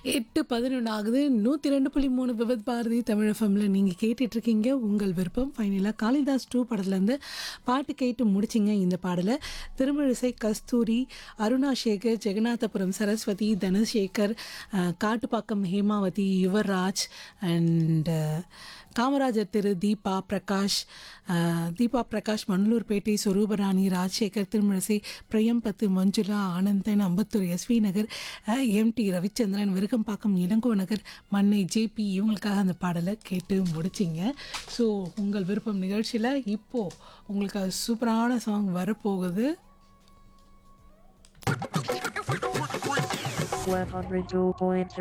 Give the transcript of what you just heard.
எட்டு பதினொன்று ஆகுது நூற்றி ரெண்டு புள்ளி மூணு விபத் பாரதி தமிழ் எஃப்எம்ல நீங்கள் கேட்டுட்ருக்கீங்க உங்கள் விருப்பம் ஃபைனலாக காளிதாஸ் டூ படத்துலேருந்து பாட்டு கேட்டு முடிச்சிங்க இந்த பாடலை திருமிழிசை கஸ்தூரி அருணா சேகர் ஜெகநாதபுரம் சரஸ்வதி தனசேகர் அஹ், காட்டுப்பாக்கம் ஹேமாவதி யுவராஜ் அண்ட் காமராஜர் திரு தீபா பிரகாஷ் அஹ், Deepa Prakash Mannurpettai Sorubarani Rajasekar Thirumazhisai Priyampathu Manjula Anandan Ambattur S V Nagar M D Ravichandran Virugambakkam Ilango Nagar Mannai J P இவங்களுக்காக அந்த பாடலை கேட்டு முடிச்சிங்க ஸோ உங்கள் விருப்பம் நிகழ்ச்சியில் இப்போது உங்களுக்கு அது சூப்பரான சாங் வரப்போகுது 102.3